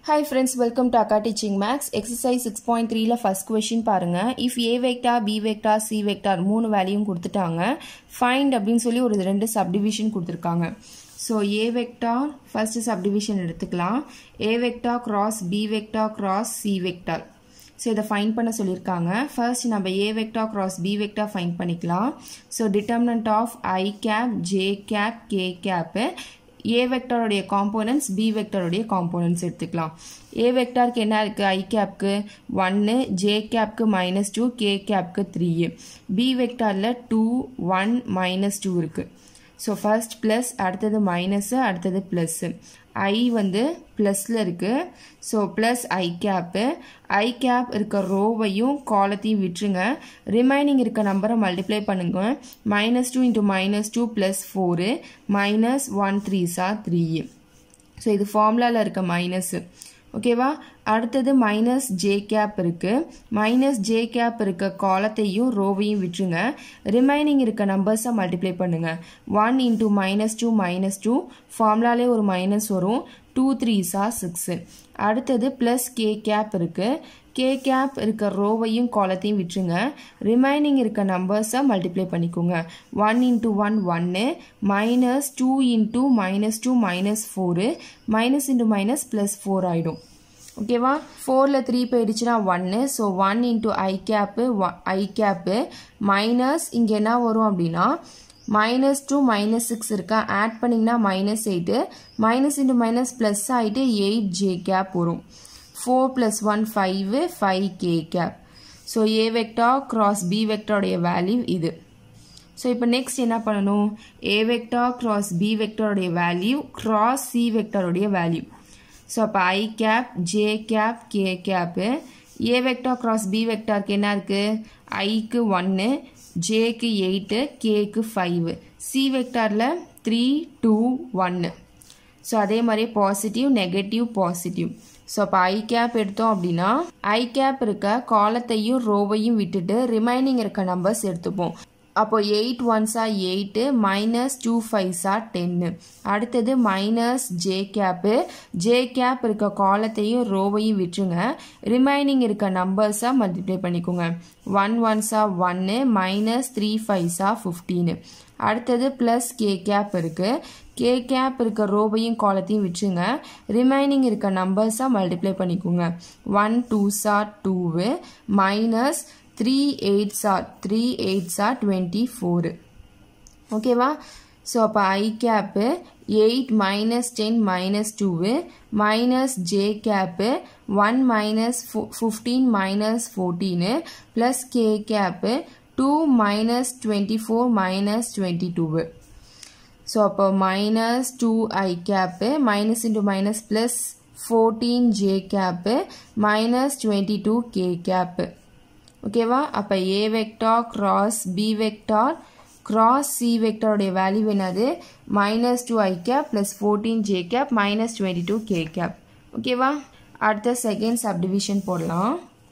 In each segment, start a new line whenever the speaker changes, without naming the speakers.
Hi friends, welcome to Akka Teaching Max. Exercise 6.3ல first question பாருங்க. If A vector, B vector, C vector மூணு வேல்யூம் கொடுத்துட்டாங்க. Find அப்படின்னு சொல்லி ஒரு ரெண்டு subdivision கொடுத்துருக்காங்க. So A vector first subdivision எடுத்துக்கலாம். A vector cross B vector cross C vector. So இதை ஃபைன் பண்ண சொல்லியிருக்காங்க ஃபர்ஸ்ட் நம்ம A vector cross B vector find பண்ணிக்கலாம் so determinant of I cap J cap K cap A வெக்டாருடைய components B வெக்டாருடைய components எடுத்துக்கலாம் A வெக்டாருக்கு என்ன இருக்குது ஐ கேப்க்கு ஒன்று ஜே கேப்க்கு மைனஸ் டூ கே கேப்க்கு த்ரீ பி வெக்டாரில் டூ ஒன் மைனஸ் டூ இருக்குது ஸோ ஃபர்ஸ்ட் ப்ளஸ் அடுத்தது மைனஸு அடுத்தது ப்ளஸ்ஸு ஐ வந்து ப்ளஸில் இருக்குது so plus I cap I cap இருக்க ரோவையும் காலத்தையும் விட்டுருங்க ரிமைனிங் இருக்க நம்பரை மல்டிப்ளை பண்ணுங்க minus two into minus two plus four minus one three சா த்ரீ ஸோ இது ஃபார்முலாவில் இருக்க மைனஸு ஓகேவா அடுத்தது மைனஸ் ஜே கேப் இருக்குது மைனஸ் ஜே கேப் இருக்க காலத்தையும் ரோவையும் விட்டுருங்க ரிமைனிங் இருக்க நம்பர்ஸை மல்டிப்ளை பண்ணுங்கள் one into minus two minus two ஃபார்முலாலே ஒரு மைனஸ் வரும் டூ த்ரீஸா சிக்ஸு அடுத்தது ப்ளஸ் கே கேப் இருக்குது கே கேப் இருக்க ரோவையும் காலத்தையும் விட்டுருங்க ரிமைனிங் இருக்க நம்பர்ஸை மல்டிப்ளை பண்ணிக்கோங்க ஒன் இன்ட்டு ஒன் ஒன்று minus two into minus two minus four minus into minus plus four ஆகிடும் ஓகேவா ஃபோரில் த்ரீ போயிடுச்சுன்னா ஒன்று so one into I cap I cap minus இங்கே என்ன வரும் அப்படின்னா மைனஸ் டூ மைனஸ் சிக்ஸ் இருக்கா ஆட் பண்ணிங்கன்னா minus eight minus into minus plus ஆகிட்டு எயிட் ஜே கேப் வரும் four plus one five five K cap so A vector cross B வெக்டாருடைய value இது ஸோ இப்போ நெக்ஸ்ட் என்ன பண்ணணும் ஏ வெக்டா கிராஸ் பி வெக்டாருடைய வேல்யூ கிராஸ் சி வெக்டாருடைய value so அப்போ I cap J cap K cap A vector cross B வெக்டாருக்கு என்ன இருக்குது ஐக்கு ஒன்று ஜேக்கு எயிட்டு கேக்கு ஃபைவு சி வெக்டாரில் த்ரீ டூ ஒன்று ஸோ அதே மாதிரி பாசிட்டிவ் நெகட்டிவ் பாசிட்டிவ் ஸோ அப்போ ஐ கேப் எடுத்தோம் அப்படின்னா ஐ கேப் இருக்க காலத்தையும் ரோவையும் விட்டுட்டு ரிமைனிங் இருக்க நம்பர்ஸ் எடுத்துப்போம் அப்போ eight ones are eight minus two fives are ten அடுத்தது minus J cap J cap இருக்க காலத்தையும் ரோவையும் விட்டுருங்க ரிமைனிங் இருக்க நம்பர்ஸாக மல்டிப்ளை பண்ணிக்கோங்க ஒன் ஒன்ஸா ஒன்று மைனஸ் த்ரீ ஃபைவ்ஸா ஃபிஃப்டீனு அடுத்தது ப்ளஸ் கே கேப் இருக்குது கே கேப் இருக்க ரோவையும் காலத்தையும் விட்டுருங்க ரிமைனிங் இருக்க நம்பர்ஸாக மல்டிப்ளை பண்ணிக்கோங்க ஒன் டூ சா two minus three eights are three eights are twenty four ஓகேவா ஸோ அப்போ I cap eight minus ten minus two minus J cap one minus fifteen minus fourteen plus K cap two minus twenty four minus twenty two so அப்போ minus two i cap minus into minus plus fourteen J cap minus twenty two K cap ஓகேவா அப்போ A vector cross B vector cross C வெக்டாருடைய value என்னது minus two I cap plus fourteen J cap minus twenty two K cap ஓகேவா அடுத்த second subdivision போடலாம்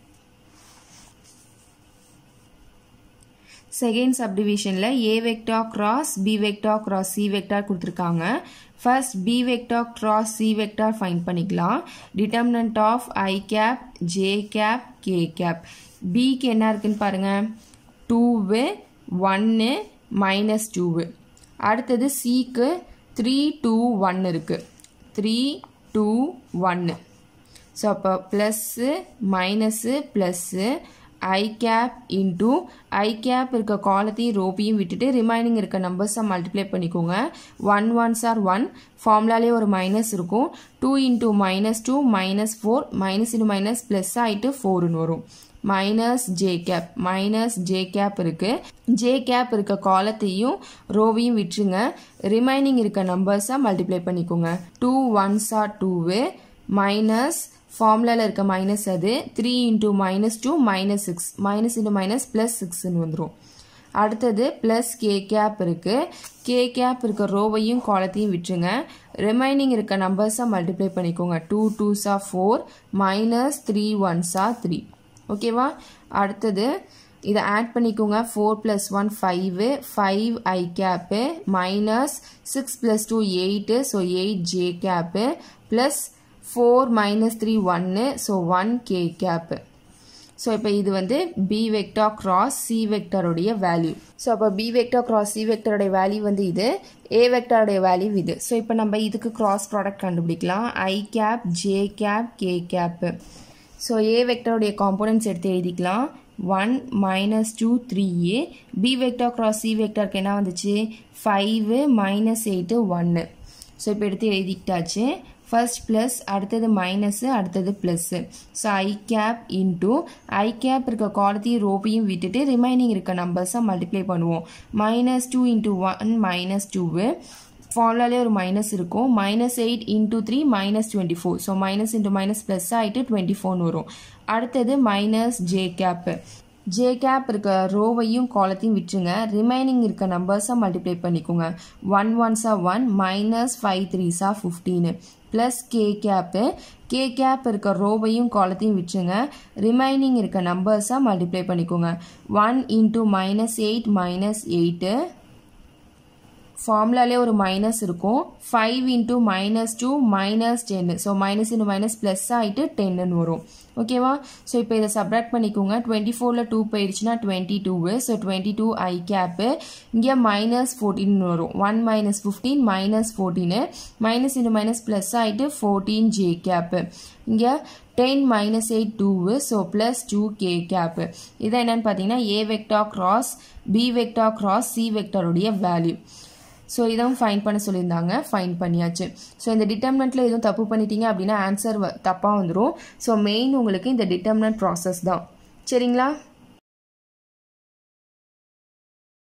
second சப்டிவிஷனில் A vector cross B vector cross C vector கொடுத்துருக்காங்க first B vector cross C vector find பண்ணிக்கலாம் determinant of I cap J cap K gap பிக்கு என்ன இருக்குன்னு பாருங்கள் டூவு ஒன்று மைனஸ் டூவு அடுத்தது சிக்கு த்ரீ டூ ஒன் இருக்குது த்ரீ டூ ஒன்று ஸோ அப்போ plus minus plus I cap into I cap இருக்க காலத்தையும் ரோப்பையும் விட்டுட்டு ரிமைனிங் இருக்க நம்பர்ஸை மல்டிப்ளை பண்ணிக்கோங்க ஒன் ஒன்ஸ் ஆர் ஒன் ஃபார்முலாலே ஒரு மைனஸ் இருக்கும் two into minus two minus four minus into minus plus ஆகிட்டு ஃபோர்னு வரும் minus J cap minus J cap இருக்குது ஜே கேப் இருக்க காலத்தையும் ரோவையும் விட்டுருங்க ரிமைனிங் இருக்க நம்பர்ஸை மல்டிப்ளை பண்ணிக்கோங்க two ones are two minus ஃபார்முலாவில் இருக்க மைனஸ் அது three into minus two minus six minus into minus plus சிக்ஸ்ன்னு வந்துடும் அடுத்தது ப்ளஸ் கே கேப் இருக்குது கே கேப் இருக்க ரோவையும் காலத்தையும் விட்டுருங்க ரிமைனிங் இருக்க நம்பர்ஸை மல்டிப்ளை பண்ணிக்கோங்க two twos are four minus three ones are three ஓகேவா அடுத்தது இதை ஆட் பண்ணிக்கோங்க four plus one five five I cap minus six plus two eight so eight J cap plus four minus three ஒன்று so one K cap so இப்போ இது வந்து B vector cross C வெக்டருடைய value so அப்போ B vector cross C வெக்டருடைய value வந்து இது ஏ வெக்டருடைய value இது ஸோ இப்போ நம்ம இதுக்கு கிராஸ் ப்ராடக்ட் கண்டுபிடிக்கலாம் i cap J cap K cap so a வெக்டருடைய காம்போனன்ட்ஸ் எடுத்து எழுதிக்கலாம் one minus two three a b vector cross c வெக்டருக்கு என்ன வந்துச்சு ஃபைவு மைனஸ் எயிட்டு ஒன்று ஸோ இப்போ எடுத்து எழுதிக்கிட்டாச்சு ஃபர்ஸ்ட் ப்ளஸ் அடுத்தது மைனஸு அடுத்தது plus so i cap into I cap இருக்க காலத்தையும் ரோப்பையும் விட்டுட்டு ரிமைனிங் இருக்க நம்பர்ஸை மல்டிப்ளை பண்ணுவோம் minus two into one minus two ஃபார்முலாலே ஒரு மைனஸ் இருக்கும் minus eight into three minus twenty four so minus into minus plus ஆகிட்டு டுவெண்ட்டி ஃபோர்னு வரும் அடுத்தது minus J cap J cap இருக்க ரோவையும் காலத்தையும் விட்டுருங்க ரிமைனிங் இருக்க நம்பர்ஸை மல்டிப்ளை பண்ணிக்கோங்க ஒன் ஒன்ஸா ஒன் மைனஸ் ஃபைவ் த்ரீஸா fifteen plus K cap k cap இருக்க ரோவையும் காலத்தையும் விட்டுருங்க ரிமைனிங் இருக்க நம்பர்ஸை மல்டிப்ளை பண்ணிக்கோங்க one into minus eight minus eight ஃபார்முலாலே ஒரு மைனஸ் இருக்கும் five into minus two minus ten so minus into minus plus ஆகிட்டு டென்னு வரும் ஓகேவா ஸோ இப்போ இதை சப்ராக்ட் பண்ணிக்கோங்க டுவெண்ட்டி ஃபோரில் டூ போயிடுச்சுன்னா twenty two so twenty two i cap இங்கே மைனஸ் ஃபோர்டீன் வரும் one minus fifteen minus fourteen minus into minus plus ஆகிட்டு ஃபோர்டீன் ஜே கேப்பு இங்கே ten minus eight two so plus two K cap இதை என்னென்னு பார்த்தீங்கன்னா a vector cross b vector cross C வெக்டருடைய value so இதுவும் find பண்ண சொல்லியிருந்தாங்க fine பண்ணியாச்சு ஸோ இந்த டிட்டர்மினண்ட்டில் எதுவும் தப்பு பண்ணிட்டீங்க அப்படின்னா ஆன்சர் தப்பாக வந்துடும் ஸோ மெயின் உங்களுக்கு இந்த டிட்டர்மினன்ட் ப்ராசஸ் தான் சரிங்களா